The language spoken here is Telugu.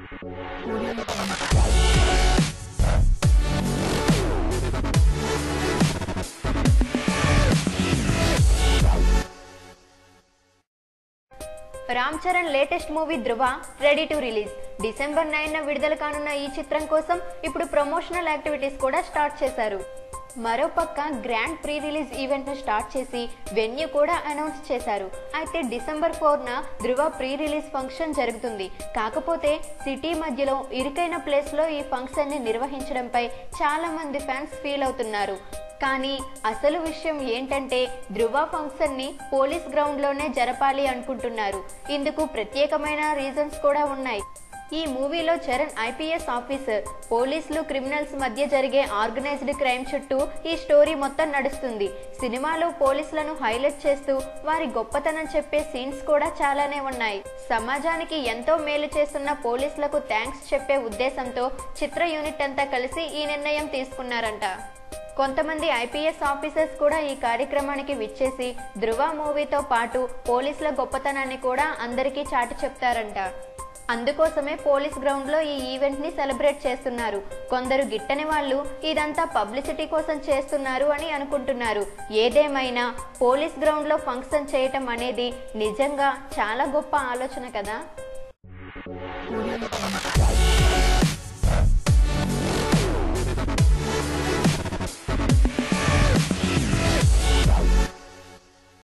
Ram Charan latest movie Dhruva ready to release December nine విడుదల కానున్న ఈ చిత్రం కోసం ఇప్పుడు ప్రమోషనల్ యాక్టివిటీస్ కూడా స్టార్ట్ చేశారు మరోపక్క గ్రాండ్ ప్రీ రిలీజ్ ఈవెంట్ ను స్టార్ట్ చేసి వెన్యూ కూడా అనౌన్స్ చేశారు అయితే డిసెంబర్ ఫోర్ న ధృవ ప్రీ రిలీజ్ ఫంక్షన్ జరుగుతుంది కాకపోతే సిటీ మధ్యలో ఇరుకైన ప్లేస్ లో ఈ ఫంక్షన్ ని నిర్వహించడంపై చాలా మంది ఫ్యాన్స్ ఫీల్ అవుతున్నారు కానీ అసలు విషయం ఏంటంటే ధృవ ఫంక్షన్ ని పోలీస్ గ్రౌండ్ లోనే జరపాలి అనుకుంటున్నారు ఇందుకు ప్రత్యేకమైన రీజన్స్ కూడా ఉన్నాయి ఈ మూవీలో చరణ్ ఐపీఎస్ ఆఫీసర్ పోలీసులు క్రిమినల్స్ మధ్య జరిగే ఆర్గనైజ్డ్ క్రైమ్ చుట్టూ ఈ స్టోరీ మొత్తం నడుస్తుంది సినిమాలో పోలీసులను హైలైట్ చేస్తూ వారి గొప్పతనం చెప్పే సీన్స్ కూడా చాలానే ఉన్నాయి సమాజానికి ఎంతో మేలు చేస్తున్న పోలీసులకు థ్యాంక్స్ చెప్పే ఉద్దేశంతో చిత్ర యూనిట్ అంతా కలిసి ఈ నిర్ణయం తీసుకున్నారంట కొంతమంది ఐపీఎస్ ఆఫీసర్స్ కూడా ఈ కార్యక్రమానికి విచ్చేసి ధృవ మూవీతో పాటు పోలీసుల గొప్పతనాన్ని కూడా అందరికీ చాటి చెప్తారంట అందుకోసమే పోలీస్ గ్రౌండ్ లో ఈ ఈవెంట్ ని సెలబ్రేట్ చేస్తున్నారు కొందరు గిట్టని వాళ్ళు ఇదంతా పబ్లిసిటీ కోసం చేస్తున్నారు అని అనుకుంటున్నారు ఏదేమైనా పోలీస్ గ్రౌండ్ లో ఫంక్షన్ చేయటం అనేది నిజంగా చాలా గొప్ప ఆలోచన కదా